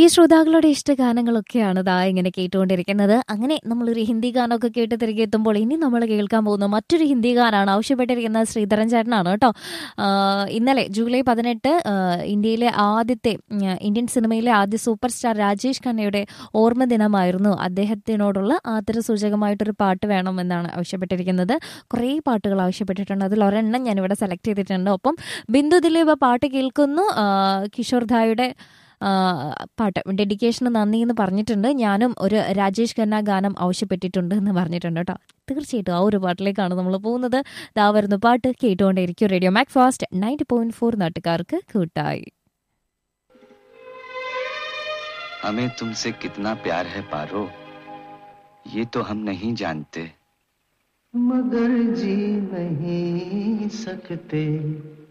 പ്രിയ ശ്രോതാക്കളുടെ ഇഷ്ടഗാനങ്ങളൊക്കെയാണ് ദാ ഇങ്ങനെ കേട്ടുകൊണ്ടിരിക്കുന്നത് അങ്ങനെ നമ്മളൊരു ഹിന്ദി ഗാനമൊക്കെ കേട്ട് തിരികെ എത്തുമ്പോൾ ഇനി നമ്മൾ കേൾക്കാൻ പോകുന്ന മറ്റൊരു ഹിന്ദി ഗാനമാണ് ആവശ്യപ്പെട്ടിരിക്കുന്നത് ശ്രീധരൻ ചേട്ടനാണ് കേട്ടോ ആ, ഇന്നലെ ജൂലൈ പതിനെട്ട് ആ, ഇന്ത്യയിലെ ആദ്യത്തെ ഉം, ഇന്ത്യൻ സിനിമയിലെ ആദ്യ സൂപ്പർ സ്റ്റാർ രാജേഷ് ഖന്നയുടെ ഓർമ്മ ദിനമായിരുന്നു അദ്ദേഹത്തിനോടുള്ള ആദരസൂചകമായിട്ടൊരു പാട്ട് വേണമെന്നാണ് ആവശ്യപ്പെട്ടിരിക്കുന്നത് കുറേ പാട്ടുകൾ ആവശ്യപ്പെട്ടിട്ടുണ്ട് അതിൽ ഒരെണ്ണം ഞാനിവിടെ സെലക്ട് ചെയ്തിട്ടുണ്ട് ഒപ്പം ബിന്ദു ദിലീപ് പാട്ട് കേൾക്കുന്നു ആ, കിഷോർ ധായുടെ ആ, പാട്ട് ഡെഡിക്കേഷന് നന്ദി എന്ന് പറഞ്ഞിട്ടുണ്ട് ഞാനും ഒരു രാജേഷ് ഖന്ന ഗാനം ആവശ്യപ്പെട്ടിട്ടുണ്ട് എന്ന് പറഞ്ഞിട്ടുണ്ട് കേട്ടോ തീർച്ചയായിട്ടും ആ ഒരു പാട്ടിലേക്കാണ് നമ്മൾ പോകുന്നത് ദാ വരുന്ന പാട്ട് കേട്ടുകൊണ്ടേയിരിക്കും radio Mac fast ninety point four നാട്ടുകാർക്ക് കൂട്ടായി हमें तुमसे कितना प्यार है पारो ये तो हम नहीं जानते मगर जी नहीं सकते